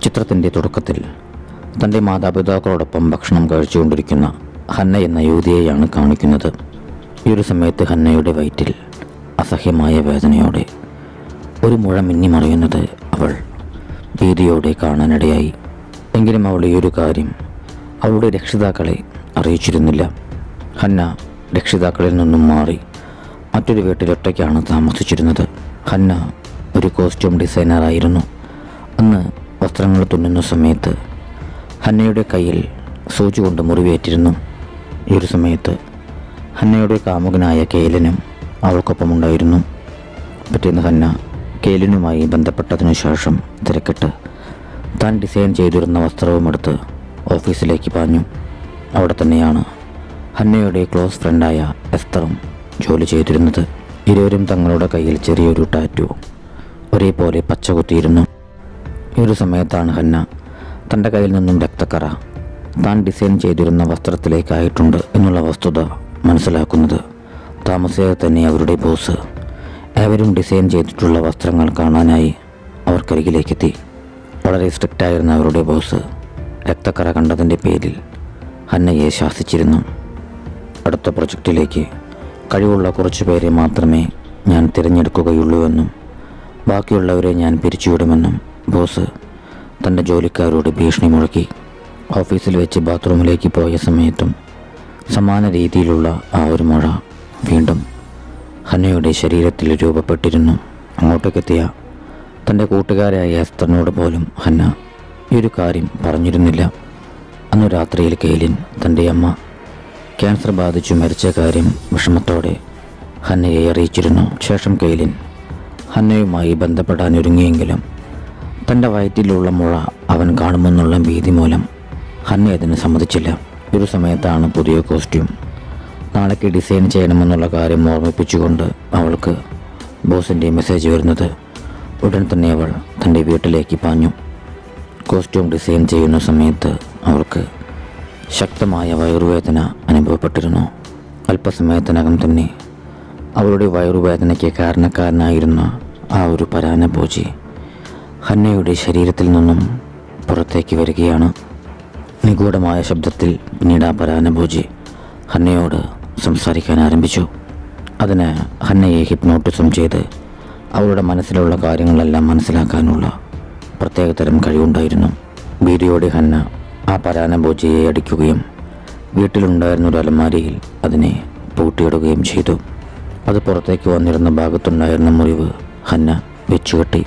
ചിത്രത്തിൻ്റെ തുടക്കത്തിൽ തൻ്റെ മാതാപിതാക്കളോടൊപ്പം ഭക്ഷണം കഴിച്ചുകൊണ്ടിരിക്കുന്ന ഹന്ന എന്ന യുവതിയെയാണ് കാണിക്കുന്നത് ഈ ഒരു സമയത്ത് ഹന്നയുടെ വയറ്റിൽ അസഹ്യമായ വേദനയോടെ ഒരു മുഴ മിന്നിമറിയുന്നത് അവൾ ഭീതിയോടെ കാണാനിടയായി എങ്കിലും അവൾ ഈ ഒരു കാര്യം അവളുടെ രക്ഷിതാക്കളെ അറിയിച്ചിരുന്നില്ല ഹന്ന രക്ഷിതാക്കളിൽ നിന്നും മാറി മറ്റൊരു വീട്ടിൽ ഒറ്റയ്ക്കാണ് താമസിച്ചിരുന്നത് ഹന്ന ഒരു കോസ്റ്റ്യൂം ഡിസൈനറായിരുന്നു അന്ന് വസ്ത്രങ്ങൾ തുന്നുന്ന സമയത്ത് ഹന്നയുടെ കയ്യിൽ സൂചി കൊണ്ട് മുറിവേറ്റിരുന്നു ഈ ഒരു സമയത്ത് ഹന്നയുടെ കാമുകനായ കേലനും അവൾക്കൊപ്പമുണ്ടായിരുന്നു പിറ്റേന്ന് ഹന്ന കേലിനുമായി ബന്ധപ്പെട്ടതിനു ശേഷം തിരക്കിട്ട് താൻ ഡിസൈൻ ചെയ്തിരുന്ന വസ്ത്രവുമെടുത്ത് ഓഫീസിലേക്ക് പാഞ്ഞു അവിടെ തന്നെയാണ് ഹന്നയുടെ ക്ലോസ് ഫ്രണ്ടായ എസ്തറും ജോലി ചെയ്തിരുന്നത് ഇരുവരും തങ്ങളുടെ കയ്യിൽ ചെറിയൊരു ടാറ്റു ഒരേപോലെ പച്ച കുത്തിയിരുന്നു ഈ ഒരു സമയത്താണ് ഹന്ന തൻ്റെ കയ്യിൽ നിന്നും രക്തക്കറ താൻ ഡിസൈൻ ചെയ്തിരുന്ന വസ്ത്രത്തിലേക്കായിട്ടുണ്ട് എന്നുള്ള വസ്തുത മനസ്സിലാക്കുന്നത് താമസിയാതെ തന്നെ അവരുടെ ബോസ് ഏവരും ഡിസൈൻ ചെയ്തിട്ടുള്ള വസ്ത്രങ്ങൾ കാണാനായി അവർക്കരികിലേക്കെത്തി വളരെ സ്ട്രിക്റ്റ് ആയിരുന്ന അവരുടെ ബോസ് രക്തക്കറ കണ്ടതിൻ്റെ പേരിൽ ഹന്നയെ ശാസിച്ചിരുന്നു അടുത്ത പ്രൊജക്റ്റിലേക്ക് കഴിവുള്ള കുറച്ചു പേരെ മാത്രമേ ഞാൻ തിരഞ്ഞെടുക്കുകയുള്ളൂവെന്നും ബാക്കിയുള്ളവരെ ഞാൻ പിരിച്ചുവിടുമെന്നും ബോസ് തൻ്റെ ജോലിക്കാരോട് ഭീഷണി മുഴക്കി ഓഫീസിൽ വെച്ച് ബാത്റൂമിലേക്ക് പോയ സമയത്തും സമാന രീതിയിലുള്ള ആ ഒരു മഴ വീണ്ടും ഹന്നയുടെ ശരീരത്തിൽ രൂപപ്പെട്ടിരുന്നു അങ്ങോട്ടേക്കെത്തിയ തൻ്റെ കൂട്ടുകാരായ എസ്തറിനോട് പോലും ഹന്ന ഈ ഒരു കാര്യം പറഞ്ഞിരുന്നില്ല അന്നു രാത്രിയിൽ കെയിലിൻ തൻ്റെ അമ്മ ക്യാൻസർ ബാധിച്ചു മരിച്ച കാര്യം വിഷമത്തോടെ ഹന്നയെ അറിയിച്ചിരുന്നു ശേഷം കെയിലിൻ ഹന്നയുമായി ബന്ധപ്പെടാൻ ഒരുങ്ങിയെങ്കിലും തൻ്റെ വയറ്റിലുള്ള മുഴ അവൻ കാണുമെന്നുള്ള ഭീതി മൂലം ഹന്ന അതിന് സമ്മതിച്ചില്ല ഒരു സമയത്താണ് പുതിയ കോസ്റ്റ്യൂം നാളേക്ക് ഡിസൈൻ ചെയ്യണമെന്നുള്ള കാര്യം ഓർമ്മിപ്പിച്ചുകൊണ്ട് അവൾക്ക് ബോസിൻ്റെ മെസ്സേജ് വരുന്നത് ഉടൻ തന്നെ അവൾ തൻ്റെ വീട്ടിലേക്ക് പാഞ്ഞു കോസ്റ്റ്യൂം ഡിസൈൻ ചെയ്യുന്ന സമയത്ത് അവൾക്ക് ശക്തമായ വയറുവേദന അനുഭവപ്പെട്ടിരുന്നു അല്പസമയത്തിനകം തന്നെ അവളുടെ വയറുവേദനയ്ക്ക് കാരണക്കാരനായിരുന്ന ആ ഒരു പരാനഭോജി ഹന്നയുടെ ശരീരത്തിൽ നിന്നും പുറത്തേക്ക് വരികയാണ് നിഗൂഢമായ ശബ്ദത്തിൽ പിന്നീട് ആ പരാനഭോജി ഹന്നയോട് സംസാരിക്കാൻ ആരംഭിച്ചു അതിന് ഹന്നയെ ഹിപ്നോട്ടിസം ചെയ്ത് അവളുടെ മനസ്സിലുള്ള കാര്യങ്ങളെല്ലാം മനസ്സിലാക്കാനുള്ള പ്രത്യേകതരം കഴിവുണ്ടായിരുന്നു ഭീതിയോടെ ഹന്ന ആ പരാനഭോജിയെ അടിക്കുകയും വീട്ടിലുണ്ടായിരുന്ന ഒരു അലമാരിയിൽ അതിനെ പൂട്ടിയിടുകയും ചെയ്തു അത് പുറത്തേക്ക് വന്നിരുന്ന ഭാഗത്തുണ്ടായിരുന്ന മുറിവ് ഹന്ന വെച്ചുകെട്ടി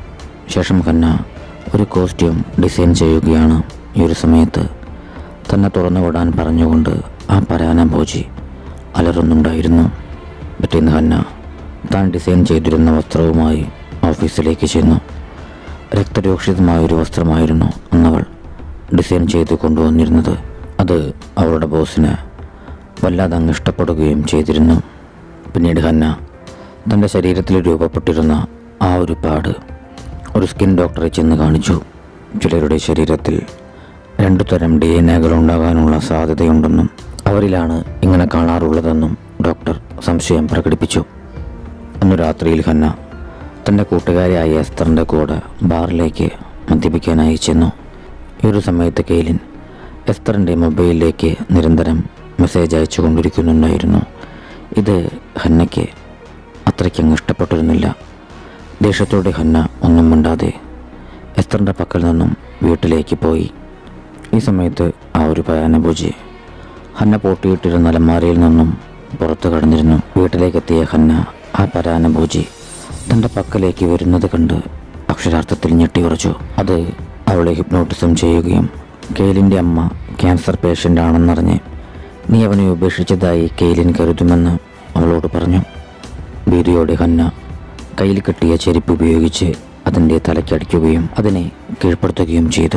ശേഷം ഹന്ന ഒരു കോസ്റ്റ്യൂം ഡിസൈൻ ചെയ്യുകയാണ് ഈ ഒരു സമയത്ത് തന്നെ തുറന്നു വിടാൻ പറഞ്ഞുകൊണ്ട് ആ പരാനഭോജി അലറുന്നുണ്ടായിരുന്നു പിറ്റേന്ന് ഹന്ന താൻ ഡിസൈൻ ചെയ്തിരുന്ന വസ്ത്രവുമായി ഓഫീസിലേക്ക് ചെന്നു രക്തരൂക്ഷിതമായ ഒരു വസ്ത്രമായിരുന്നു അന്നവൾ ഡിസൈൻ ചെയ്ത് കൊണ്ടുവന്നിരുന്നത് അത് അവളുടെ ബോസിന് വല്ലാതെ അങ്ങ് ഇഷ്ടപ്പെടുകയും ചെയ്തിരുന്നു പിന്നീട് ഹന്ന തൻ്റെ ശരീരത്തിൽ രൂപപ്പെട്ടിരുന്ന ആ ഒരു പാട് ഒരു സ്കിൻ ഡോക്ടറെ ചെന്ന് കാണിച്ചു ചിലരുടെ ശരീരത്തിൽ രണ്ടു തരം ഡി എൻ എകൾ ഉണ്ടാകാനുള്ള സാധ്യതയുണ്ടെന്നും അവരിലാണ് ഇങ്ങനെ കാണാറുള്ളതെന്നും ഡോക്ടർ സംശയം പ്രകടിപ്പിച്ചു അന്ന് രാത്രിയിൽ ഹന്ന തൻ്റെ കൂട്ടുകാരിയായ എസ്തറിൻ്റെ കൂടെ ബാറിലേക്ക് മദ്യപിക്കാനായി ചെന്നു ഈ ഒരു സമയത്ത് കെയിലിൻ എസ്തറിൻ്റെ മൊബൈലിലേക്ക് നിരന്തരം മെസ്സേജ് അയച്ചു കൊണ്ടിരിക്കുന്നുണ്ടായിരുന്നു ഇത് ഹന്നയ്ക്ക് അത്രയ്ക്കങ്ങ് ഇഷ്ടപ്പെട്ടിരുന്നില്ല ദേഷ്യത്തോടെ ഹന്ന ഒന്നും മിണ്ടാതെ എസ്തറിൻ്റെ പക്കൽ നിന്നും വീട്ടിലേക്ക് പോയി ഈ സമയത്ത് ആ ഒരു പയാനഭൂജി ഹന്ന പൂട്ടിയിട്ടിരുന്ന അലമാരയിൽ നിന്നും പുറത്തു കടന്നിരുന്നു വീട്ടിലേക്കെത്തിയ ഹന്ന ആ പരാനഭൂജി തൻ്റെ പക്കലേക്ക് വരുന്നത് കണ്ട് അക്ഷരാർത്ഥത്തിൽ ഞെട്ടിയുറച്ചു അത് അവളെ ഹിപ്നോട്ടിസം ചെയ്യുകയും കെയിലിൻ്റെ അമ്മ ക്യാൻസർ പേഷ്യൻ്റ് ആണെന്നറിഞ്ഞ് നീ അവനെ ഉപേക്ഷിച്ചതായി കെയിലിൻ കരുതുമെന്ന് അവളോട് പറഞ്ഞു ഭീതിയോടെ ഹന്ന കയ്യിൽ കെട്ടിയ ചെരുപ്പ് ഉപയോഗിച്ച് അതിൻ്റെ തലയ്ക്കടിക്കുകയും അതിനെ കീഴ്പ്പെടുത്തുകയും ചെയ്തു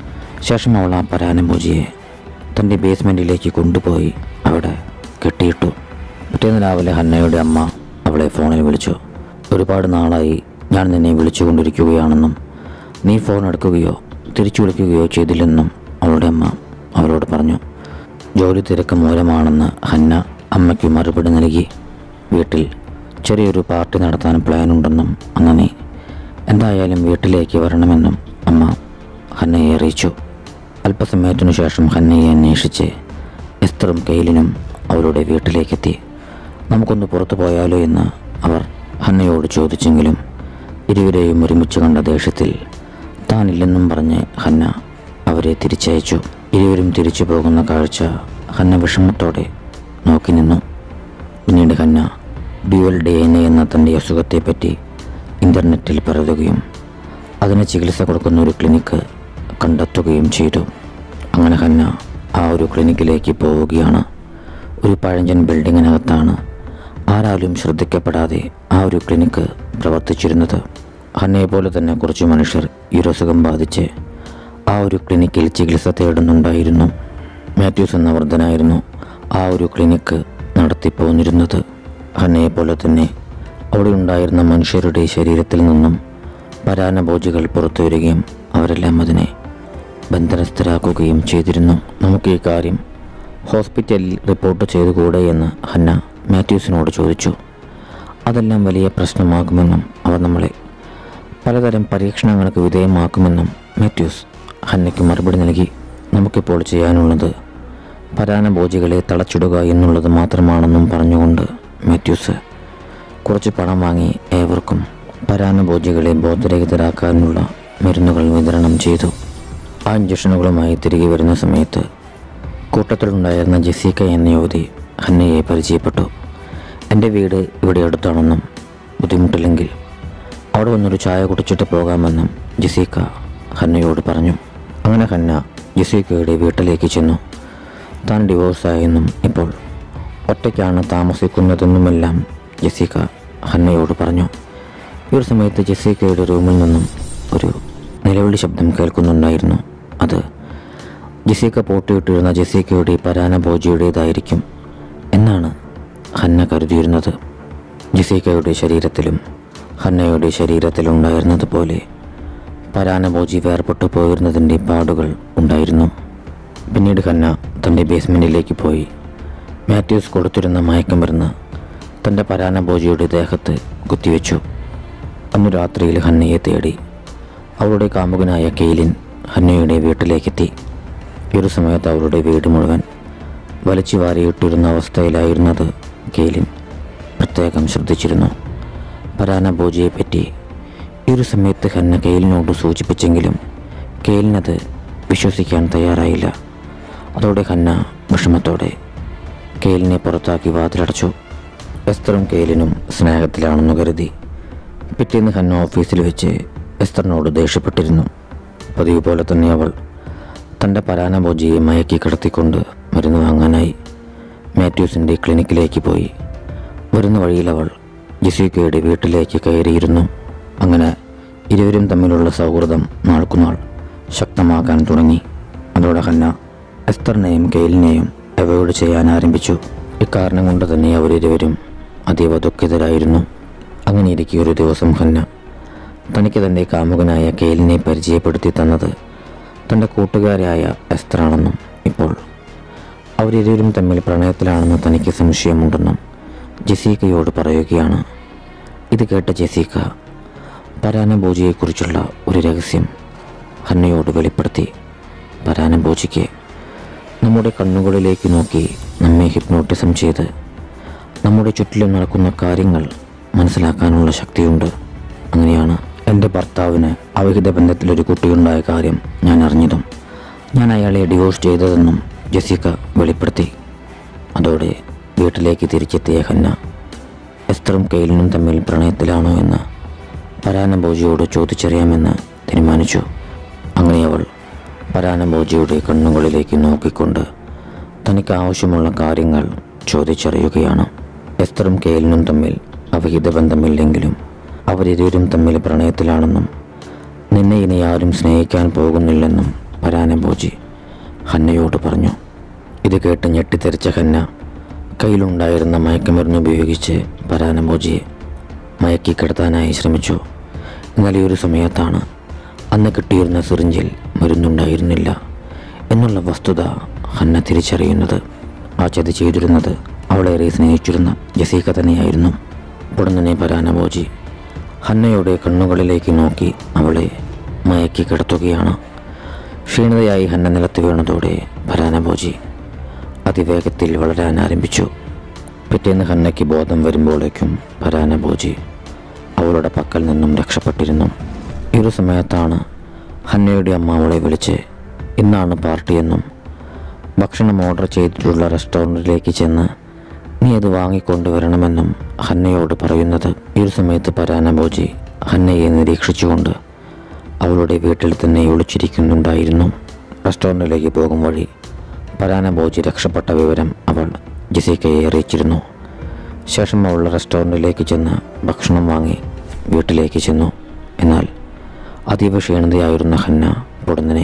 ശേഷം അവൾ ആ പരാനഭൂജിയെ തൻ്റെ ബേസ്മെൻറ്റിലേക്ക് കൊണ്ടുപോയി അവിടെ കെട്ടിയിട്ടു പിറ്റേന്ന് രാവിലെ ഹന്നയുടെ അമ്മ അവളെ ഫോണിൽ വിളിച്ചു ഒരുപാട് നാളായി ഞാൻ നിന്നെ വിളിച്ചുകൊണ്ടിരിക്കുകയാണെന്നും നീ ഫോൺ എടുക്കുകയോ തിരിച്ചു വിളിക്കുകയോ ചെയ്തില്ലെന്നും അവളുടെ അമ്മ അവളോട് പറഞ്ഞു ജോലി തിരക്ക് മൂലമാണെന്ന് ഹന്ന അമ്മയ്ക്ക് മറുപടി നൽകി വീട്ടിൽ ചെറിയൊരു പാർട്ടി നടത്താൻ പ്ലാനുണ്ടെന്നും അങ്ങനെ എന്തായാലും വീട്ടിലേക്ക് വരണമെന്നും അമ്മ ഹന്നയെ അറിയിച്ചു അല്പസമയത്തിനു ശേഷം ഹന്നയെ അന്വേഷിച്ച് എസ്തറും കെയിലിനും അവരുടെ വീട്ടിലേക്കെത്തി നമുക്കൊന്ന് പുറത്തു പോയാലോ എന്ന് അവർ ഹന്നയോട് ചോദിച്ചെങ്കിലും ഇരുവരെയും ഒരുമിച്ച് കണ്ട ദേഷ്യത്തിൽ താനില്ലെന്നും പറഞ്ഞ് ഹന്ന അവരെ തിരിച്ചയച്ചു ഇരുവരും തിരിച്ചു പോകുന്ന കാഴ്ച ഹന്ന വിഷമത്തോടെ നോക്കി നിന്നു പിന്നീട് Hannah dual D N A എന്ന തൻ്റെ അസുഖത്തെപ്പറ്റി ഇൻ്റർനെറ്റിൽ പരതുകയും അതിന് ചികിത്സ കൊടുക്കുന്ന ഒരു ക്ലിനിക്ക് കണ്ടെത്തുകയും ചെയ്തു അങ്ങനെ ഹന്ന ആ ഒരു ക്ലിനിക്കിലേക്ക് പോവുകയാണ് ഒരു പഴഞ്ചൻ ബിൽഡിങ്ങിനകത്താണ് ആരാലും ശ്രദ്ധിക്കപ്പെടാതെ ആ ഒരു ക്ലിനിക്ക് പ്രവർത്തിച്ചിരുന്നത് ഹന്നയെ പോലെ തന്നെ കുറച്ച് മനുഷ്യർ ഈ ഒരു അസുഖം ബാധിച്ച് ആ ഒരു ക്ലിനിക്കിൽ ചികിത്സ തേടുന്നുണ്ടായിരുന്നു മാത്യൂസ് എന്ന വൃദ്ധനായിരുന്നു ആ ഒരു ക്ലിനിക്ക് നടത്തിപ്പോന്നിരുന്നത് ഹന്നയെ പോലെ തന്നെ അവിടെ ഉണ്ടായിരുന്ന മനുഷ്യരുടെ ശരീരത്തിൽ നിന്നും പരാന്നഭോജികൾ പുറത്തു വരികയും അവരെല്ലാം അതിനെ ബന്ധനസ്ഥരാക്കുകയും ചെയ്തിരുന്നു നമുക്ക് ഈ കാര്യം ഹോസ്പിറ്റലിൽ റിപ്പോർട്ട് ചെയ്തുകൂടെ എന്ന് ഹന്ന മാത്യൂസിനോട് ചോദിച്ചു അതെല്ലാം വലിയ പ്രശ്നമാകുമെന്നും അവർ നമ്മളെ പലതരം പരീക്ഷണങ്ങൾക്ക് വിധേയമാക്കുമെന്നും മാത്യൂസ് ഹന്നയ്ക്ക് മറുപടി നൽകി നമുക്കിപ്പോൾ ചെയ്യാനുള്ളത് പരാന്നഭോജികളെ തളച്ചിടുക എന്നുള്ളത് മാത്രമാണെന്നും പറഞ്ഞുകൊണ്ട് മാത്യൂസ് കുറച്ച് പണം വാങ്ങി ഏവർക്കും പരാന്നഭോജികളെ ബോധരഹിതരാക്കാനുള്ള മരുന്നുകൾ വിതരണം ചെയ്തു ആ ഇഞ്ചക്ഷനുകളുമായി തിരികെ വരുന്ന സമയത്ത് കൂട്ടത്തിലുണ്ടായിരുന്ന ജെസിക്ക എന്ന യുവതി ഹന്നയെ പരിചയപ്പെട്ടു എൻ്റെ വീട് ഇവിടെ അടുത്താണെന്നും ബുദ്ധിമുട്ടില്ലെങ്കിൽ അവിടെ വന്നൊരു ചായ കുടിച്ചിട്ട് പോകാമെന്നും ജെസിക്ക ഹന്നയോട് പറഞ്ഞു അങ്ങനെ ഹന്ന ജെസിക്കയുടെ വീട്ടിലേക്ക് ചെന്നു താൻ ഡിവോഴ്സായെന്നും ഇപ്പോൾ ഒറ്റയ്ക്കാണ് താമസിക്കുന്നതെന്നുമെല്ലാം ജെസിക്ക ഹന്നയോട് പറഞ്ഞു ഈ ഒരു സമയത്ത് ജെസിക്കയുടെ റൂമിൽ നിന്നും ഒരു നിലവിളി ശബ്ദം കേൾക്കുന്നുണ്ടായിരുന്നു അത് ജെസിക്ക പൂട്ടിയിട്ടിരുന്ന ജെസിക്കയുടെ പരാനഭോജിയുടേതായിരിക്കും എന്നാണ് ഹന്ന കരുതിയിരുന്നത് ജെസിക്കയുടെ ശരീരത്തിലും ഹന്നയുടെ ശരീരത്തിലുണ്ടായിരുന്നത് പോലെ പരാനഭോജി വേർപെട്ടു പോയിരുന്നതിൻ്റെ പാടുകൾ ഉണ്ടായിരുന്നു പിന്നീട് ഹന്ന തൻ്റെ ബേസ്മെൻറ്റിലേക്ക് പോയി മാത്യൂസ് കൊടുത്തിരുന്ന മയക്കമരുന്ന് തൻ്റെ പരാനഭോജിയുടെ ദേഹത്ത് കുത്തിവെച്ചു അന്നു രാത്രിയിൽ ഹന്നയെ തേടി അവളുടെ കാമുകനായ കെയിലിൻ ഹന്നയുടെ വീട്ടിലേക്കെത്തി ഈ ഒരു സമയത്ത് അവളുടെ വീട് മുഴുവൻ വലിച്ചു വാരിയിട്ടിരുന്ന അവസ്ഥയിലായിരുന്നത് കെയിലിൻ പ്രത്യേകം ശ്രദ്ധിച്ചിരുന്നു പരാനഭോജിയെപ്പറ്റി ഈ ഒരു സമയത്ത് ഹന്ന കെയിലിനോട് സൂചിപ്പിച്ചെങ്കിലും കെയിലിനത് വിശ്വസിക്കാൻ തയ്യാറായില്ല അതോടെ ഹന്ന വിഷമത്തോടെ കെയിലിനെ പുറത്താക്കി വാതിലടച്ചു എസ്തറും കെയിലിനും സ്നേഹത്തിലാണെന്ന് കരുതി പിറ്റേന്ന് ഹന്ന ഓഫീസിൽ വെച്ച് എസ്തറിനോട് ദേഷ്യപ്പെട്ടിരുന്നു പതിവ് പോലെ തന്നെ അവൾ തൻ്റെ പരാനഭോജിയെ മയക്കി കിടത്തിക്കൊണ്ട് മരുന്ന് വാങ്ങാനായി മാത്യൂസിൻ്റെ ക്ലിനിക്കിലേക്ക് പോയി വരുന്ന വഴിയിൽ അവൾ ജിസിക്കയുടെ വീട്ടിലേക്ക് കയറിയിരുന്നു അങ്ങനെ ഇരുവരും തമ്മിലുള്ള സൗഹൃദം നാൾക്കുനാൾ ശക്തമാക്കാൻ തുടങ്ങി അതോടെ ഹന്ന എസ്തറിനെയും കെയിലിനെയും അവോയ്ഡ് ചെയ്യാൻ ആരംഭിച്ചു ഇക്കാരണം കൊണ്ട് തന്നെ അവരിരുവരും അതീവ ദുഃഖിതരായിരുന്നു അങ്ങനെ ഇരിക്കെ ഒരു ദിവസം ഹന്ന തനിക്ക് തൻ്റെ കാമുകനായ കെയിലിനെ പരിചയപ്പെടുത്തി തന്നത് തൻ്റെ കൂട്ടുകാരായ എസ്തറാണെന്നും ഇപ്പോൾ അവരിരുവരും തമ്മിൽ പ്രണയത്തിലാണെന്ന് തനിക്ക് സംശയമുണ്ടെന്നും ജെസീക്കയോട് പറയുകയാണ് ഇത് കേട്ട ജെസീക്ക പരാനഭോജിയെക്കുറിച്ചുള്ള ഒരു രഹസ്യം ഹന്നയോട് വെളിപ്പെടുത്തി പരാനഭോജിക്ക് നമ്മുടെ കണ്ണുകളിലേക്ക് നോക്കി നമ്മെ ഹിപ്നോട്ടിസം ചെയ്ത് നമ്മുടെ ചുറ്റിലും നടക്കുന്ന കാര്യങ്ങൾ മനസ്സിലാക്കാനുള്ള ശക്തിയുണ്ട് അങ്ങനെയാണ് എൻ്റെ ഭർത്താവിന് അവിഹിത ബന്ധത്തിലൊരു കുട്ടിയുണ്ടായ കാര്യം ഞാൻ അറിഞ്ഞതും ഞാൻ അയാളെ ഡിവോഴ്സ് ചെയ്തതെന്നും ജെസിക്ക വെളിപ്പെടുത്തി അതോടെ വീട്ടിലേക്ക് തിരിച്ചെത്തിയ ഹന്ന എസ്തറും കെയിലിനും തമ്മിൽ പ്രണയത്തിലാണോ എന്ന് പരാനഭോജിയോട് ചോദിച്ചറിയാമെന്ന് തീരുമാനിച്ചു അങ്ങനെ അവൾ പരാനഭോജിയുടെ കണ്ണുകളിലേക്ക് നോക്കിക്കൊണ്ട് തനിക്ക് ആവശ്യമുള്ള കാര്യങ്ങൾ ചോദിച്ചറിയുകയാണ് എസ്തറും കെയിലിനും തമ്മിൽ അവിഹിത ബന്ധമില്ലെങ്കിലും അവരിരുവരും തമ്മിൽ പ്രണയത്തിലാണെന്നും നിന്നെ ഇനി ആരും സ്നേഹിക്കാൻ പോകുന്നില്ലെന്നും പരാനഭോജി ഹന്നയോട് പറഞ്ഞു ഇത് കേട്ട് ഞെട്ടിത്തെറിച്ച ഹന്ന കയ്യിലുണ്ടായിരുന്ന മയക്കുമരുന്ന് ഉപയോഗിച്ച് പരാനഭോജിയെ മയക്കി കിടത്താനായി ശ്രമിച്ചു എന്നാൽ ഈ ഒരു സമയത്താണ് അന്ന് കിട്ടിയിരുന്ന സിറിഞ്ചിൽ മരുന്നുണ്ടായിരുന്നില്ല എന്നുള്ള വസ്തുത ഹന്ന തിരിച്ചറിയുന്നത് ആ ചതി ചെയ്തിരുന്നത് അവളേറെ സ്നേഹിച്ചിരുന്ന ജസീക തന്നെയായിരുന്നു ഉടൻ തന്നെ പരാനഭോജി ഹന്നയുടെ കണ്ണുകളിലേക്ക് നോക്കി അവളെ മയക്കി കിടത്തുകയാണ് ക്ഷീണിതയായി ഹന്ന നിലത്ത് വീണതോടെ പരാനഭോജി അതിവേഗത്തിൽ വളരാൻ ആരംഭിച്ചു പിറ്റേന്ന് ഹന്നയ്ക്ക് ബോധം വരുമ്പോഴേക്കും പരാനഭോജി അവളുടെ പക്കൽ നിന്നും രക്ഷപ്പെട്ടിരുന്നു ഈ ഒരു സമയത്താണ് ഹന്നയുടെ അമ്മ അവളെ വിളിച്ച് ഇന്നാണ് പാർട്ടിയെന്നും ഭക്ഷണം ഓർഡർ ചെയ്തിട്ടുള്ള റെസ്റ്റോറൻറ്റിലേക്ക് ചെന്ന് നീ അത് വാങ്ങിക്കൊണ്ടുവരണമെന്നും ഹന്നയോട് പറയുന്നത് ഈ ഒരു സമയത്ത് പരാനഭോജി ഹന്നയെ നിരീക്ഷിച്ചുകൊണ്ട് അവളുടെ വീട്ടിൽ തന്നെ ഒളിച്ചിരിക്കുന്നുണ്ടായിരുന്നു റെസ്റ്റോറൻറ്റിലേക്ക് പോകും വഴി പരാനഭോജി രക്ഷപ്പെട്ട വിവരം അവൾ ജെസിക്കയെ അറിയിച്ചിരുന്നു ശേഷം അവൾ റെസ്റ്റോറൻറ്റിലേക്ക് ചെന്ന് ഭക്ഷണം വാങ്ങി വീട്ടിലേക്ക് ചെന്നു എന്നാൽ അതീവ ക്ഷീണിതയായിരുന്ന ഹന്ന ഉടനെ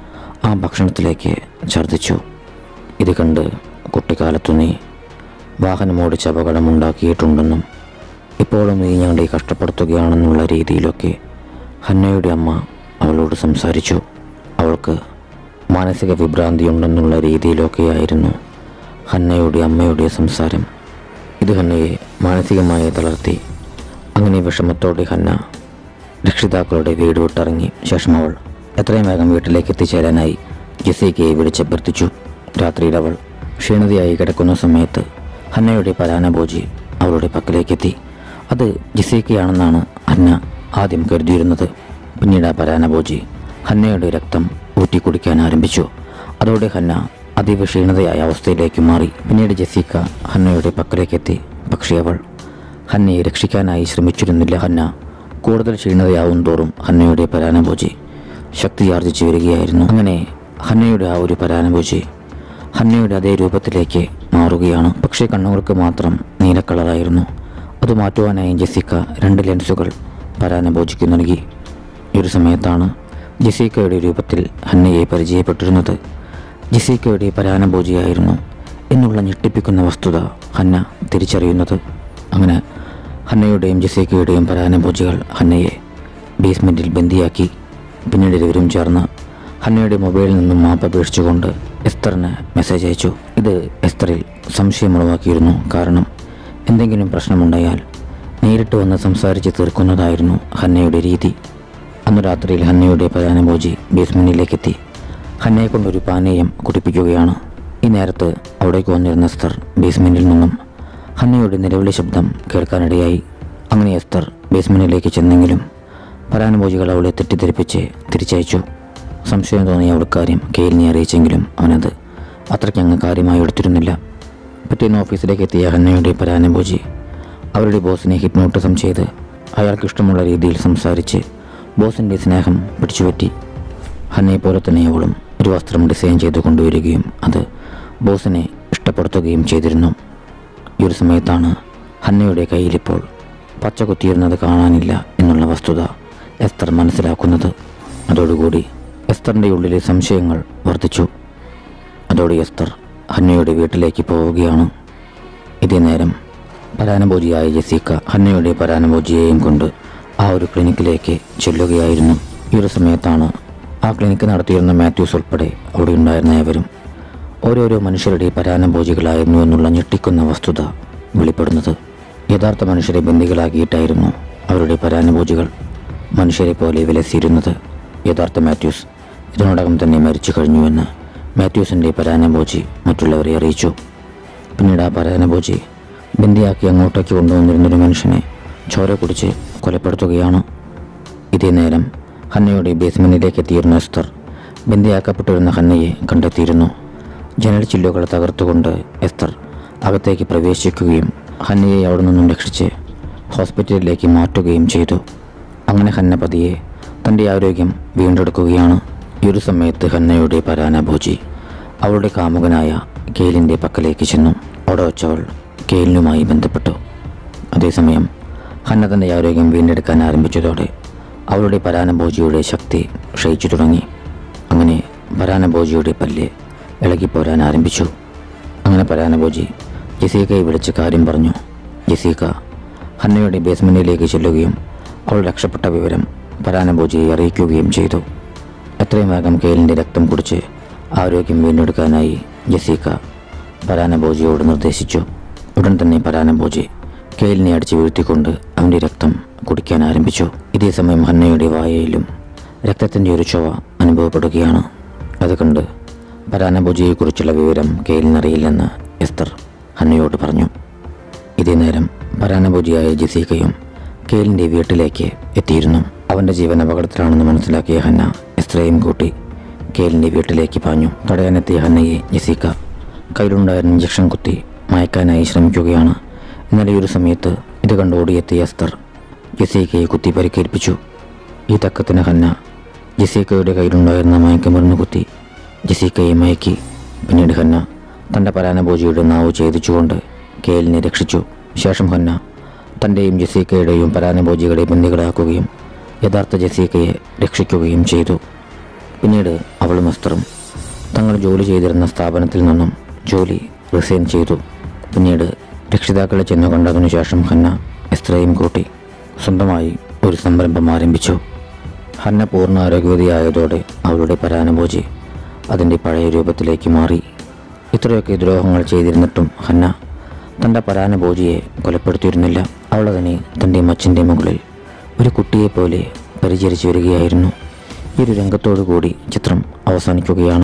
ആ ഭക്ഷണത്തിലേക്ക് ഛർദ്ദിച്ചു ഇത് കണ്ട് കുട്ടിക്കാലത്തു നീ വാഹനമോടിച്ച് അപകടമുണ്ടാക്കിയിട്ടുണ്ടെന്നും ഇപ്പോഴും നീ ഞങ്ങളെ കഷ്ടപ്പെടുത്തുകയാണെന്നുള്ള രീതിയിലൊക്കെ ഹന്നയുടെ അമ്മ അവളോട് സംസാരിച്ചു അവൾക്ക് മാനസിക വിഭ്രാന്തിയുണ്ടെന്നുള്ള രീതിയിലൊക്കെയായിരുന്നു ഹന്നയുടെ അമ്മയുടെ സംസാരം ഇത് ഹന്നയെ മാനസികമായി തളർത്തി അങ്ങനെ വിഷമത്തോടെ ഹന്ന രക്ഷിതാക്കളുടെ വീട് വിട്ടിറങ്ങി ശേഷം അവൾ എത്രയും വേഗം വീട്ടിലേക്ക് എത്തിച്ചേരാനായി ജെസിക്കയെ വിളിച്ചഭ്യർത്ഥിച്ചു രാത്രിയിൽ അവൾ ക്ഷീണിതയായി കിടക്കുന്ന സമയത്ത് ഹന്നയുടെ പരാനഭോജി അവളുടെ പക്കലേക്കെത്തി അത് ജെസിക്കയാണെന്നാണ് ഹന്ന ആദ്യം കരുതിയിരുന്നത് പിന്നീട് ആ പരാനഭോജി ഹന്നയുടെ രക്തം ഊറ്റിക്കുടിക്കാൻ ആരംഭിച്ചു അതോടെ ഹന്ന അതീവ ക്ഷീണിതയായ അവസ്ഥയിലേക്ക് മാറി പിന്നീട് ജെസിക്ക ഹന്നയുടെ പക്കലേക്കെത്തി പക്ഷേ അവൾ ഹന്നയെ രക്ഷിക്കാനായി ശ്രമിച്ചിരുന്നില്ല ഹന്ന കൂടുതൽ ക്ഷീണതയാവും തോറും ഹന്നയുടെ പരാനഭോജി ശക്തിയാർജിച്ചു വരികയായിരുന്നു അങ്ങനെ ഹന്നയുടെ ആ ഒരു പരാനഭോജി ഹന്നയുടെ അതേ രൂപത്തിലേക്ക് മാറുകയാണ് പക്ഷേ കണ്ണുകൾക്ക് മാത്രം നീല കളറായിരുന്നു അത് മാറ്റുവാനായി ജെസിക്ക രണ്ട് ലെൻസുകൾ പരാനഭോജിക്ക് നൽകി ഈ ഒരു സമയത്താണ് ജെസിക്കയുടെ രൂപത്തിൽ ഹന്നയെ പരിചയപ്പെട്ടിരുന്നത് ജെസിക്കയുടെ പരാനഭോജിയായിരുന്നു എന്നുള്ള ഞെട്ടിപ്പിക്കുന്ന വസ്തുത ഹന്ന തിരിച്ചറിയുന്നത് അങ്ങനെ ഹന്നയുടെയും ജെസിക്കയുടെയും പരാനഭോജികൾ ഹന്നയെ ബേസ്മെൻറ്റിൽ ബന്ദിയാക്കി പിന്നീട് ഇരുവരും ചേർന്ന് ഹന്നയുടെ മൊബൈലിൽ നിന്നും മാപ്പ് അപേക്ഷിച്ചുകൊണ്ട് എസ്തറിന് മെസ്സേജ് അയച്ചു ഇത് എസ്തറിൽ സംശയമുളവാക്കിയിരുന്നു കാരണം എന്തെങ്കിലും പ്രശ്നമുണ്ടായാൽ നേരിട്ട് വന്ന് സംസാരിച്ച് തീർക്കുന്നതായിരുന്നു ഹന്നയുടെ രീതി അന്ന് രാത്രിയിൽ ഹന്നയുടെ പരാനഭോജി ബേസ്മെൻറ്റിലേക്കെത്തി ഹന്നയെ കൊണ്ടൊരു പാനീയം കുടിപ്പിക്കുകയാണ് ഈ നേരത്ത് അവിടേക്ക് വന്നിരുന്ന എസ്തർ ബേസ്മെൻറ്റിൽ നിന്നും ഹന്നയുടെ നിലവിളി ശബ്ദം കേൾക്കാനിടയായി അങ്ങനെ എസ്തർ ബേസ്മെൻറ്റിലേക്ക് ചെന്നെങ്കിലും പരാനുഭോജികൾ അവളെ തെറ്റിദ്ധരിപ്പിച്ച് തിരിച്ചയച്ചു സംശയം തോന്നിയ അവൾ കാര്യം കെയിലിനെ അറിയിച്ചെങ്കിലും അവനത് അത്രയ്ക്ക് അങ്ങ് കാര്യമായി എടുത്തിരുന്നില്ല പിറ്റേന്ന് ഓഫീസിലേക്ക് എത്തിയ ഹന്നയുടെ പരാനുഭോജി അവരുടെ ബോസിനെ ഹിപ്നോട്ടിസം ചെയ്ത് അയാൾക്ക് ഇഷ്ടമുള്ള രീതിയിൽ സംസാരിച്ച് ബോസിൻ്റെ സ്നേഹം പിടിച്ചുപറ്റി ഹന്നയെ പോലെ തന്നെ അവളും ഒരു വസ്ത്രം ഡിസൈൻ ചെയ്ത് കൊണ്ടുവരികയും അത് ബോസിനെ ഇഷ്ടപ്പെടുത്തുകയും ചെയ്തിരുന്നു ഈ ഒരു സമയത്താണ് ഹന്നയുടെ കയ്യിലിപ്പോൾ പച്ച കുത്തിയിരുന്നത് കാണാനില്ല എന്നുള്ള വസ്തുത എസ്തർ മനസ്സിലാക്കുന്നത് അതോടുകൂടി എസ്തറിൻ്റെ ഉള്ളിലെ സംശയങ്ങൾ വർദ്ധിച്ചു അതോടെ എസ്തർ ഹന്നയുടെ വീട്ടിലേക്ക് പോവുകയാണ് ഇതേ നേരം പരാനഭോജിയായ ജെസിക്ക ഹന്നയുടെ പരാനഭോജിയെയും കൊണ്ട് ആ ഒരു ക്ലിനിക്കിലേക്ക് ചെല്ലുകയായിരുന്നു ഈ ഒരു സമയത്താണ് ആ ക്ലിനിക്ക് നടത്തിയിരുന്ന മാത്യൂസ് ഉൾപ്പെടെ അവിടെ ഉണ്ടായിരുന്ന ഏവരും ഓരോരോ മനുഷ്യരുടെ പരാനഭോജികളായിരുന്നു എന്നുള്ള ഞെട്ടിക്കുന്ന വസ്തുത വെളിപ്പെടുന്നത് യഥാർത്ഥ മനുഷ്യരെ ബന്ദികളാക്കിയിട്ടായിരുന്നു അവരുടെ പരാനഭോജികൾ മനുഷ്യരെ പോലെ വിലസിയിരുന്നത് യഥാർത്ഥ മാത്യൂസ് ഇതിനോടകം തന്നെ മരിച്ചു കഴിഞ്ഞുവെന്ന് മാത്യൂസിൻ്റെ പരാനഭോജി മറ്റുള്ളവരെ അറിയിച്ചു പിന്നീട് ആ പരാനഭോജി ബന്ദിയാക്കി അങ്ങോട്ടേക്ക് കൊണ്ടുവന്നിരുന്നൊരു മനുഷ്യനെ ചോര കുടിച്ച് കൊലപ്പെടുത്തുകയാണ് ഇതേ നേരം ഹന്നയുടെ ബേസ്മെൻറ്റിലേക്ക് എത്തിയിരുന്ന എസ്തർ ബന്ദിയാക്കപ്പെട്ടിരുന്ന ഹന്നയെ കണ്ടെത്തിയിരുന്നു ജനൽ ചില്ലുകൾ തകർത്തുകൊണ്ട് എസ്തർ അകത്തേക്ക് പ്രവേശിക്കുകയും ഹന്നയെ അവിടെ നിന്നും രക്ഷിച്ച് ഹോസ്പിറ്റലിലേക്ക് മാറ്റുകയും ചെയ്തു അങ്ങനെ ഹന്ന പതിയെ തൻ്റെ ആരോഗ്യം വീണ്ടെടുക്കുകയാണ് ഈ ഒരു സമയത്ത് ഹന്നയുടെ പരാനഭോജി അവളുടെ കാമുകനായ കെയിലിൻ്റെ പക്കലേക്ക് ചെന്നു അവിടെ വച്ചവൾ കെയിലിനുമായി ബന്ധപ്പെട്ടു അതേസമയം ഹന്ന തൻ്റെ ആരോഗ്യം വീണ്ടെടുക്കാൻ ആരംഭിച്ചതോടെ അവളുടെ പരാനഭോജിയുടെ ശക്തി ക്ഷയിച്ചു തുടങ്ങി അങ്ങനെ പരാനഭോജിയുടെ പല്ല് ഇളകിപ്പോരാൻ ആരംഭിച്ചു അങ്ങനെ പരാനഭോജി ജസീക്കയെ വിളിച്ച് കാര്യം പറഞ്ഞു ജസീക്ക ഹന്നയുടെ ബേസ്മെൻറ്റിലേക്ക് ചെല്ലുകയും അവൾ രക്ഷപ്പെട്ട വിവരം പരാനഭോജിയെ അറിയിക്കുകയും ചെയ്തു എത്രയും വേഗം കെയിലിൻ്റെ രക്തം കുടിച്ച് ആരോഗ്യം വീണ്ടെടുക്കാനായി ജസീക്ക പരാനഭോജിയോട് നിർദ്ദേശിച്ചു ഉടൻ തന്നെ പരാനഭോജി കെയിലിനെ അടിച്ചു വീഴ്ത്തിക്കൊണ്ട് അവൻ്റെ രക്തം കുടിക്കാൻ ആരംഭിച്ചു ഇതേ സമയം ഹന്നയുടെ വായയിലും രക്തത്തിൻ്റെ ഒരു ചുവ അനുഭവപ്പെടുകയാണ് അത് കണ്ട് പരാനഭുജിയെക്കുറിച്ചുള്ള വിവരം കെയിലിനറിയില്ലെന്ന് എസ്തർ ഹന്നയോട് പറഞ്ഞു ഇതേ നേരം പരാനഭുജിയായ ജസീക്കയും കെയിലിൻ്റെ വീട്ടിലേക്ക് എത്തിയിരുന്നു അവൻ്റെ ജീവൻ അപകടത്തിലാണെന്ന് മനസ്സിലാക്കിയ ഹന്ന എസ്ത്രയും കൂട്ടി കെയിലിൻ്റെ വീട്ടിലേക്ക് പാഞ്ഞു തടയാനെത്തിയ ഹന്നയെ ജസീക്ക കയ്യിലുണ്ടായിരുന്ന ഇഞ്ചക്ഷൻ കുത്തി മയക്കാനായി ശ്രമിക്കുകയാണ് എന്നാൽ ഈ ഒരു സമയത്ത് ഇത് കണ്ട് ഓടിയെത്തിയ എസ്തർ ജസീക്കയെ കുത്തി പരിക്കേൽപ്പിച്ചു ഈ തക്കത്തിന് ഹന്ന ജസീക്കയുടെ കയ്യിലുണ്ടായിരുന്ന മയക്കമരുന്ന് കുത്തി ജസീക്കയെ മയക്കി പിന്നീട് ഹന്ന തൻ്റെ പരാനഭോജിയുടെ നാവ് ഛേദിച്ചുകൊണ്ട് കേലിനെ രക്ഷിച്ചു ശേഷം ഹന്ന തൻ്റെയും ജസീക്കയുടെയും പരാനഭോജികളെ ബന്ദികളാക്കുകയും യഥാർത്ഥ ജസീക്കയെ രക്ഷിക്കുകയും ചെയ്തു പിന്നീട് അവളും എസ്തറും തങ്ങൾ ജോലി ചെയ്തിരുന്ന സ്ഥാപനത്തിൽ നിന്നും ജോലി റിസൈൻ ചെയ്തു പിന്നീട് രക്ഷിതാക്കളെ ചെന്നു കണ്ടതിനു ശേഷം ഹന്ന എസ്ത്രയും കൂട്ടി സ്വന്തമായി ഒരു സംരംഭം ആരംഭിച്ചു ഹന്ന പൂർണ്ണ ആരോഗ്യവതിയായതോടെ അവളുടെ പരാനുഭൂതി അതിൻ്റെ പഴയ രൂപത്തിലേക്ക് മാറി ഇത്രയൊക്കെ ദ്രോഹങ്ങൾ ചെയ്തിരുന്നിട്ടും ഹന്ന തൻ്റെ പരാനുഭൂതിയെ കൊലപ്പെടുത്തിയിരുന്നില്ല അവൾ അതിനെ തൻ്റെ മച്ചിൻ്റെ മുകളിൽ ഒരു കുട്ടിയെപ്പോലെ പരിചരിച്ചു വരികയായിരുന്നു ഈ ഒരു രംഗത്തോടു കൂടി ചിത്രം അവസാനിക്കുകയാണ്